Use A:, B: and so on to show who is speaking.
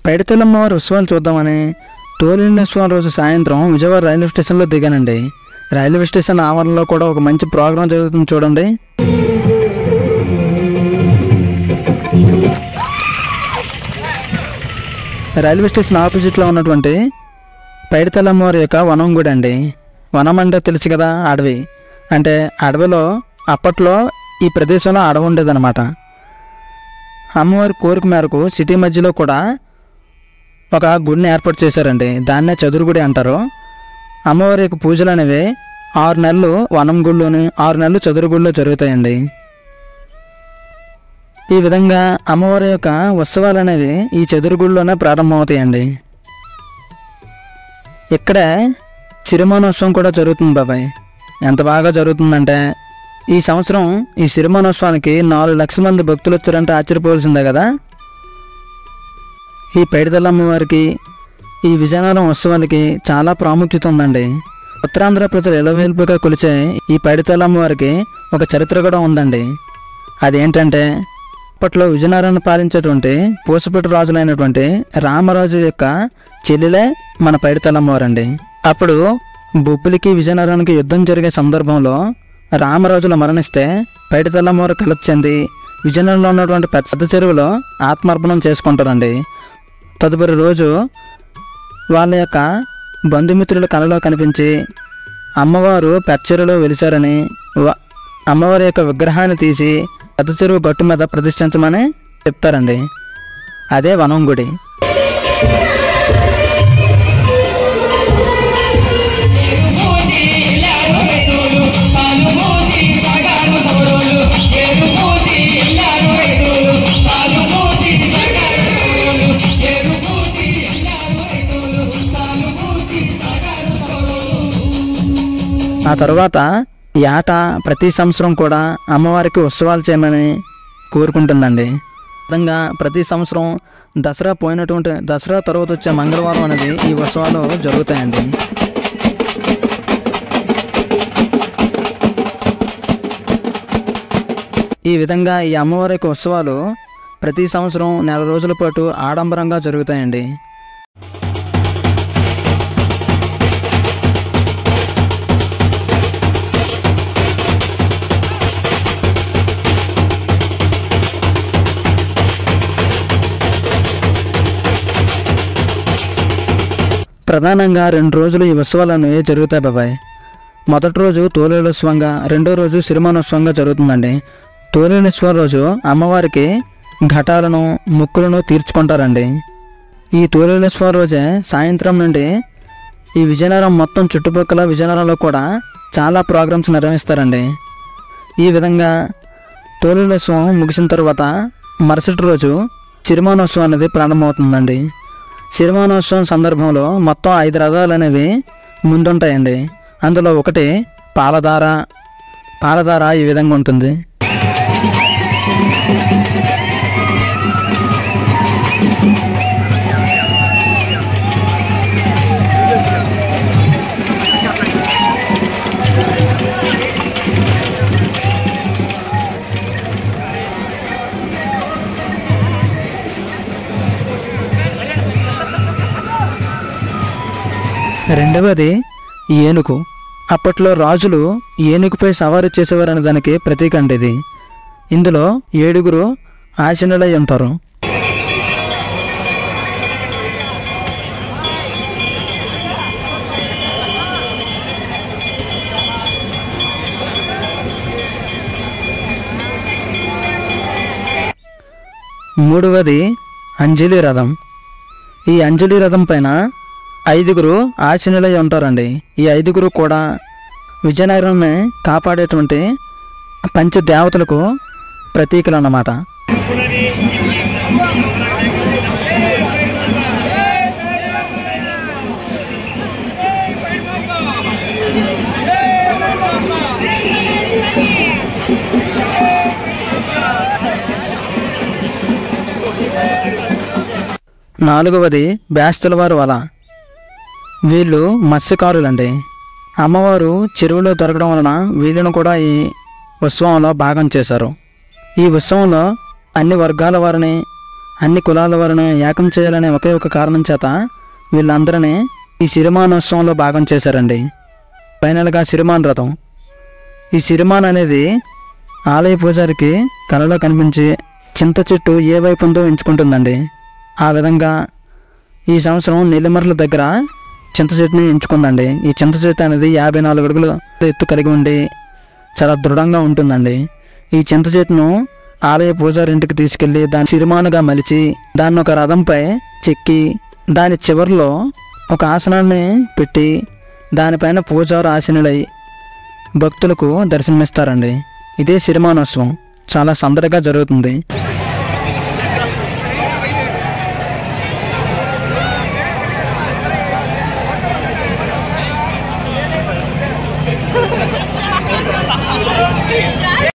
A: పైడితల్లమ్మ వారి ఉత్సవాలు చూద్దామని తోలినోత్సవం రోజు సాయంత్రం విజయవాడ రైల్వే స్టేషన్లో దిగానండి రైల్వే స్టేషన్ ఆవరణలో కూడా ఒక మంచి ప్రోగ్రాం జరుగుతుంది చూడండి రైల్వే స్టేషన్ ఆపోజిట్లో ఉన్నటువంటి పైడితల్లమ్మ వారి యొక్క వనం గుడి అండి వనం అంటే తెలుసు కదా అడవి అంటే అడవిలో అప్పట్లో ఈ ప్రదేశంలో అడవి ఉండేదన్నమాట అమ్మవారి కోరిక మేరకు సిటీ మధ్యలో కూడా ఒక గుడిని ఏర్పాటు చేశారండి దాన్నే చదురుగుడి అంటారు అమ్మవారి యొక్క పూజలు అనేవి ఆరు నెలలు వనం గుడిలోని ఆరు నెలలు చదురుగుడిలో జరుగుతాయండి ఈ విధంగా అమ్మవారి యొక్క ఉత్సవాలు అనేవి ఈ చదురుగుడిలోనే ప్రారంభమవుతాయండి ఇక్కడే సిరిమానోత్సవం కూడా జరుగుతుంది బాబాయ్ ఎంత బాగా జరుగుతుందంటే ఈ సంవత్సరం ఈ సిరిమానోత్సవానికి నాలుగు లక్షల మంది భక్తులు వచ్చారంటే ఆశ్చర్యపోవాల్సిందే కదా ఈ పైడితల్లమ్మ వారికి ఈ విజయనగరం ఉత్సవాలకి చాలా ప్రాముఖ్యత ఉందండి ఉత్తరాంధ్ర ప్రజలు ఎలవేల్పుగా కొలిచే ఈ పైడితల్లమ్మ వారికి ఒక చరిత్ర కూడా ఉందండి అదేంటంటే అప్పట్లో విజయనగరాన్ని పాలించేటువంటి పూసపెట్టు రాజులైనటువంటి రామరాజు యొక్క చెల్లెలే మన పైడితల్లమ్మవారండి అప్పుడు బొబ్బిలికి విజయనగరానికి యుద్ధం జరిగే సందర్భంలో రామరాజులు మరణిస్తే పైడితల్లమ్మవారు కలత చెంది విజయనగరంలో ఉన్నటువంటి పెద్ద చెరువులో ఆత్మార్పణం చేసుకుంటారండి తదుపరి రోజు వాళ్ళ యొక్క బంధుమిత్రుల కలలో కనిపించి అమ్మవారు పెచ్చరులో వెలిశారని వ- అమ్మవారి యొక్క విగ్రహాన్ని తీసి పెద్ద చెరువు గట్టు మీద ప్రతిష్ఠించమని చెప్తారండి అదే వనం గుడి ఆ తర్వాత ఏటా ప్రతి సంవత్సరం కూడా అమ్మవారికి ఉత్సవాలు చేయమని కోరుకుంటుందండి విధంగా ప్రతి సంవత్సరం దసరా పోయినటువంటి దసరా తర్వాత వచ్చే మంగళవారం అనేది ఈ ఉత్సవాలు జరుగుతాయండి ఈ విధంగా ఈ అమ్మవారి యొక్క ఉత్సవాలు ప్రతి సంవత్సరం నెల రోజుల పాటు ఆడంబరంగా జరుగుతాయండి ప్రధానంగా రెండు రోజులు ఈ ఉత్సవాలు అనేవి జరుగుతాయి బాబాయ్ మొదటి రోజు తోలేలోత్సవంగా రెండో రోజు సిరిమానోత్సవంగా జరుగుతుందండి తోలేలోత్సవం రోజు అమ్మవారికి ఘటాలను ముక్కులను తీర్చుకుంటారండి ఈ తోలేలోత్సవం రోజే సాయంత్రం నుండి ఈ విజయనగరం మొత్తం చుట్టుపక్కల విజయనగరంలో కూడా చాలా ప్రోగ్రామ్స్ నిర్వహిస్తారండి ఈ విధంగా తోలేలోత్సవం ముగిసిన తర్వాత మరుసటి రోజు సిరిమానోత్సవం అనేది ప్రారంభమవుతుందండి సిరిమానోత్సవం సందర్భంలో మొత్తం ఐదు రథాలు అనేవి ముందుంటాయండి అందులో ఒకటి పాలధార పాలధార ఈ విధంగా ఉంటుంది రెండవది ఏనుగు అప్పట్లో రాజులు ఏనుగుపై సవారీ చేసేవారనే దానికి ప్రతీక అండి ఇది ఇందులో ఏడుగురు ఆశనులై ఉంటారు మూడవది అంజలి రథం ఈ అంజలి రథం పైన ఐదుగురు ఆశనులై ఉంటారండి ఈ ఐదుగురు కూడా విజయనగరాన్ని కాపాడేటువంటి పంచదేవతలకు ప్రతీకలు అన్నమాట నాలుగవది బేస్తలవారు వల వీళ్ళు మత్స్యకారులండి అమ్మవారు చెరువులో దొరకడం వలన వీళ్ళను కూడా ఈ ఉత్సవంలో భాగం చేశారు ఈ ఉత్సవంలో అన్ని వర్గాల వారిని అన్ని కులాల వారిని ఏకం చేయాలనే ఒకే ఒక కారణం చేత వీళ్ళందరినీ ఈ సిరిమానోత్సవంలో భాగం చేశారండి ఫైనల్గా సిరిమాన్ రథం ఈ సిరిమాన్ అనేది ఆలయ పూజారికి కలలో కనిపించి చింత చెట్టు ఏ వైపు ఉందో ఎంచుకుంటుందండి ఆ విధంగా ఈ సంవత్సరం నెల్లిమర్ల దగ్గర చింత చెట్టుని ఎంచుకుందండి ఈ చింత చెట్టు అనేది యాభై నాలుగు అడుగులు ఎత్తు కలిగి ఉండి చాలా దృఢంగా ఉంటుందండి ఈ చింత చెట్టును ఆలయ పూజారి ఇంటికి తీసుకెళ్లి దాన్ని సిరిమానుగా మలిచి దాన్ని ఒక రథంపై చెక్కి దాని చివరిలో ఒక ఆసనాన్ని పెట్టి దానిపైన పూజారు ఆసనులై భక్తులకు దర్శనమిస్తారండి ఇదే సిరిమానోత్సవం చాలా సందడిగా జరుగుతుంది